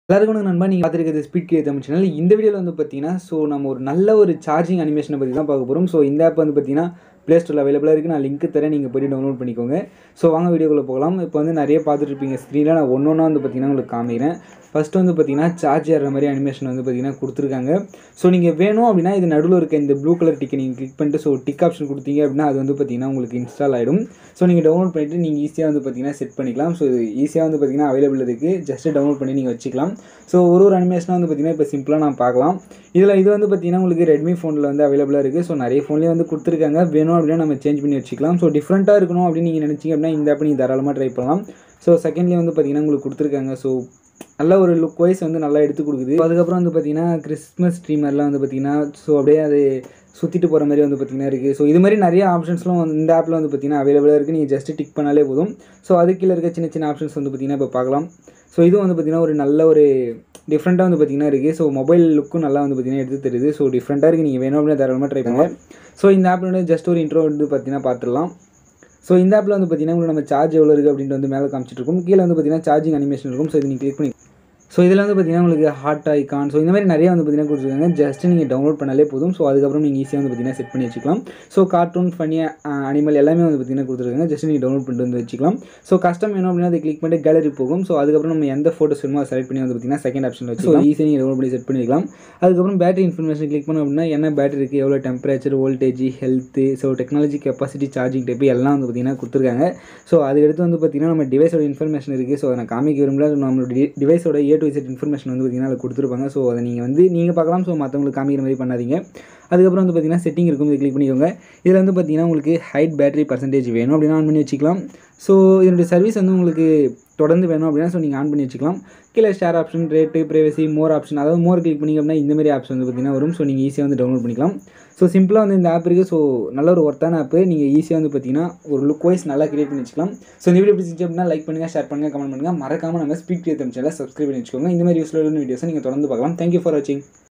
எல்லாருக்கும் வணக்கம் நண்பா நீங்கள் பார்த்துருக்கிறது ஸ்பீட் கிரியேட் தமிழ் சேனல் இந்த வீடியோவில் வந்து பார்த்தீங்கன்னா ஸோ நம்ம ஒரு நல்ல ஒரு சார்ஜிங் அனிமேஷனை பற்றி தான் பார்க்க போகிறோம் ஸோ இந்த ஆப் வந்து பார்த்தீங்கன்னா ப்ளே ஸ்டோரில் அவைலபிளாக இருக்குது நான் லிங்க் தரேன் நீங்கள் போய்ட்டு டவுன்லோட் பண்ணிக்கோங்க ஸோ வாங்க வீடியோக்குள்ளே போகலாம் இப்போ வந்து நிறைய பார்த்துட்டு இருப்பீங்க ஸ்க்ரீனில் நான் ஒன்று ஒன்றா வந்து பார்த்தீங்கன்னா உங்களுக்கு காமிக்கிறேன் ஃபஸ்ட்டு வந்து பார்த்தீங்கன்னா சார்ஜ் ஏறுற மாதிரி அனிமேஷன் வந்து பார்த்தீங்கன்னா கொடுத்துருக்காங்க ஸோ நீங்கள் வேணும் அப்படின்னா இது நடுவில் இருக்க இந்த ப்ளூ கலர் டிக்கை நீங்கள் கிளிக் பண்ணிட்டு ஸோ டிக் ஆப்ஷன் கொடுத்தீங்க அப்படின்னா அது வந்து பார்த்தீங்கன்னா உங்களுக்கு இன்ஸ்டால் ஆகிடும் ஸோ நீங்கள் டவுன்லோட் பண்ணிவிட்டு நீங்கள் ஈஸியாக வந்து பார்த்தீங்கன்னா செட் பண்ணிக்கலாம் ஸோ இது ஈஸியாக வந்து பார்த்தீங்கன்னா அவைலபிள் இருக்குது ஜஸ்ட்டு டவுன்லோட் பண்ணி நீங்கள் வச்சுக்கலாம் ஸோ ஒரு ஒரு அனிமேஷனாக வந்து பார்த்தீங்கன்னா இப்போ சிம்பிளாக நான் பார்க்கலாம் இதில் இது வந்து பார்த்தீங்கன்னா உங்களுக்கு ரெட்மி ஃபோனில் வந்து அவைலபிளாக இருக்குது ஸோ நிறைய ஃபோன்லேயே வந்து கொடுத்துருக்காங்க வேணும் அப்படின்னா நம்ம சேஞ்ச் பண்ணி வச்சுக்கலாம் ஸோ டிஃப்ரெண்ட்டாக இருக்கணும் அப்படின்னு நீங்கள் நினச்சிங்க அப்படின்னா இந்த ஆப் நீங்கள் தாராளமாக ட்ரை பண்ணலாம் ஸோ செகண்ட்லேயே வந்து பார்த்தீங்கன்னா உங்களுக்கு கொடுத்துருக்காங்க ஸோ நல்ல ஒரு லுக் வைஸ் வந்து நல்லா எடுத்து கொடுக்குது அதுக்கப்புறம் வந்து பார்த்தீங்கன்னா கிறிஸ்மஸ் ட்ரீ மாதிரிலாம் வந்து பார்த்தீங்கன்னா ஸோ அப்படியே அது சுற்றிட்டு போகிற மாதிரி வந்து பார்த்திங்கன்னா இருக்குது ஸோ இது மாதிரி நிறைய ஆப்ஷன்ஸ்லாம் வந்து இந்த ஆப்பில் வந்து பார்த்திங்கன்னா அவைலபிளாக இருக்குது நீங்கள் ஜஸ்ட் டிக் பண்ணாலே போதும் ஸோ அது கீழே இருக்க சின்ன சின்ன ஆப்ஷன்ஸ் வந்து பார்த்திங்கன்னா இப்போ பார்க்கலாம் ஸோ இதுவும் வந்து பார்த்திங்கன்னா ஒரு நல்ல ஒரு டிஃப்ரெண்ட்டாக வந்து பார்த்திங்கன்னா இருக்குது ஸோ மொபைல் லுக்கும் நல்லா வந்து பார்த்திங்கன்னா எடுத்து தருது ஸோ டிஃப்ரெண்ட்டாக இருக்குது நீங்கள் வேணும் அப்படின்னா தாராளமாக ட்ரை பண்ணுங்கள் ஸோ இந்த ஆப்பில் வந்து ஜஸ்ட் ஒரு இன்ட்ரோ வந்து பார்த்திங்கன்னா பார்த்துடலாம் ஸோ இந்த ஆப்பில் வந்து பார்த்திங்கன்னா உங்களுக்கு நம்ம சார்ஜ் எவ்வளோ இருக்குது அப்படின்ட்டு வந்து மேலே காமிச்சிட்டு இருக்கும் கீழே வந்து பார்த்திங்கன்னா சார்ஜிங் அனிமேஷன் இருக்கும் ஸோ இது நீங்கள் கிளிக் பண்ணி ஸோ இதில் வந்து பார்த்திங்கன்னா உங்களுக்கு ஹாட் ஐகான் ஸோ இந்த மாதிரி நிறைய வந்து பார்த்திங்கன்னா கொடுத்துருக்காங்க ஜஸ்ட் நீங்கள் டவுன்லோட் பண்ணாலே போதும் ஸோ அதுக்கப்புறம் நீங்கள் ஈஸியாக வந்து பார்த்திங்கன்னா செட் பண்ணி வச்சுக்கலாம் ஸோ கார்ட்டூன் ஃபனி அனிமல் எல்லாமே வந்து பார்த்திங்கன்னா கொடுத்துருக்காங்க ஜஸ்ட் நீங்கள் டவுன்லோட் பண்ணிட்டு வந்து வச்சுக்கலாம் ஸோ கஸ்டம் வேணும் அப்படின்னா அதை கிளிக் பண்ணிட்டு கேலரி போகும் ஸோ அதுக்கப்புறம் நம்ம எந்த ஃபோட்டோஸ் வேணுமோ அதை செலக்ட் பண்ணி வந்து பார்த்திங்கன்னா செகண்ட் ஆப்ஷன் வச்சு ஈஸியாக நீங்கள் டவுன்லோட் பண்ணி செட் பண்ணிக்கலாம் அதுக்கப்புறம் பேட்டரி இன்ஃபர்மேஷன் கிளிக் பண்ணோம் அப்படின்னா என்ன பேட்டரி இருக்குது எவ்வளோ temperature voltage health so technology capacity charging type எல்லாம் வந்து பார்த்திங்கன்னா கொடுத்துருக்காங்க ஸோ அதுக்கடுத்து வந்து பார்த்திங்கன்னா நம்ம டிவைஸோட இன்ஃபர்மேஷன் இருக்குது ஸோ அதை நான் காமிக்க விரும்பல நம்மளோட டிவைஸோட ஏ டு இசட் இன்ஃபர்மேஷன் வந்து பார்த்திங்கன்னா அதில் கொடுத்துருப்பாங்க ஸோ அதை நீங்கள் வந்து நீங்கள் பார்க்கலாம் ஸோ மற்றவங்களுக்கு காமிக்கிற மாதிரி பண்ணாதீங்க அதுக்கப்புறம் வந்து பார்த்திங்கன்னா செட்டிங் இருக்கும் இதை கிளிக் பண்ணிக்கோங்க இதில் வந்து பார்த்திங்கன்னா உங்களுக்கு ஹைட் பேட்டரி பர்சன்டேஜ் வேணும் அப்படின்னா ஆன் பண்ணி வச்சுக்கலாம் ஸோ இதனுடைய சர்வீஸ் வந்து உங்களுக்கு தொடர்ந்து வேணும் அப்படின்னா ஸோ நீங்கள் ஆன் பண்ணி வச்சுக்கலாம் கீழே share option rate privacy more option அதாவது மோர் கிளிக் பண்ணிங்க அப்படின்னா இந்த மாதிரி ஆப்ஸ் வந்து பார்த்திங்கன்னா வரும் ஸோ நீங்கள் ஈஸியாக வந்து டவுன்லோட் பண்ணிக்கலாம் ஸோ சிம்பிளாக வந்து இந்த ஆப் இருக்குது ஸோ நல்ல ஒரு ஒர்த்தான ஆப்பு நீங்கள் ஈஸியாக வந்து பார்த்தீங்கன்னா ஒரு லுக் வைஸ் நல்லா கிரியேட் பண்ணி வச்சுக்கலாம் ஸோ இந்த வீடியோ பிடிச்சி அப்படின்னா லைக் பண்ணுங்கள் ஷேர் பண்ணுங்கள் கமெண்ட் பண்ணுங்கள் மறக்காமல் நம்ம ஸ்பீட் கிரியேட் சேனலை சப்ஸ்கிரைப் பண்ணி வச்சுக்கோங்க இந்த மாதிரி யூஸ்ஃபுல்லான வீடியோஸை நீங்கள் தொடர்ந்து பார்க்கலாம் தேங்க்யூ ஃபார் வாட்சிங்